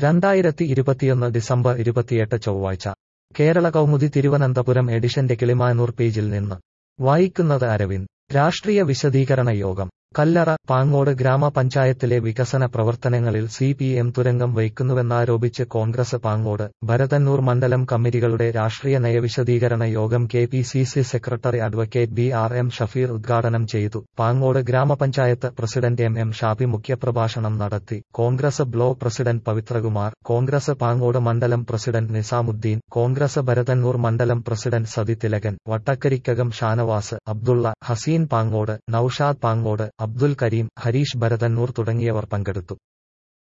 രണ്ടായിരത്തി ഇരുപത്തിയൊന്ന് ഡിസംബർ ഇരുപത്തിയെട്ട് ചൊവ്വാഴ്ച കേരള കൗമുദി തിരുവനന്തപുരം എഡിഷന്റെ കിളിമാനൂർ പേജിൽ നിന്ന് വായിക്കുന്നത് അരവിന്ദ് രാഷ്ട്രീയ വിശദീകരണ യോഗം കല്ലറ പാങ്ങോട് ഗ്രാമപഞ്ചായത്തിലെ വികസന പ്രവർത്തനങ്ങളിൽ സി പി എം തുരങ്കം വയ്ക്കുന്നുവെന്നാരോപിച്ച് കോൺഗ്രസ് പാങ്ങോട് ഭരതന്നൂർ മണ്ഡലം കമ്മിറ്റികളുടെ രാഷ്ട്രീയ നയവിശദീകരണ യോഗം K P C C secretary advocate B R M Shafeer ഉദ്ഘാടനം ചെയ്തു പാങ്ങോട് ഗ്രാമപഞ്ചായത്ത് പ്രസിഡന്റ് എം എം ഷാബി മുഖ്യപ്രഭാഷണം നടത്തി Congress block president Pavithrakumar Congress Pangode മണ്ഡലം പ്രസിഡന്റ് നിസാമുദ്ദീൻ കോൺഗ്രസ് ഭരതന്നൂർ മണ്ഡലം പ്രസിഡന്റ് സതി തിലകൻ വട്ടക്കരിക്കകം ഷാനവാസ് അബ്ദുള്ള ഹസീൻ പാങ്ങോട് നൌഷാദ് പാങ്ങോട് അബ്ദുൽ കരീം ഹരീഷ് ഭരതന്നൂർ തുടങ്ങിയവർ പങ്കെടുത്തു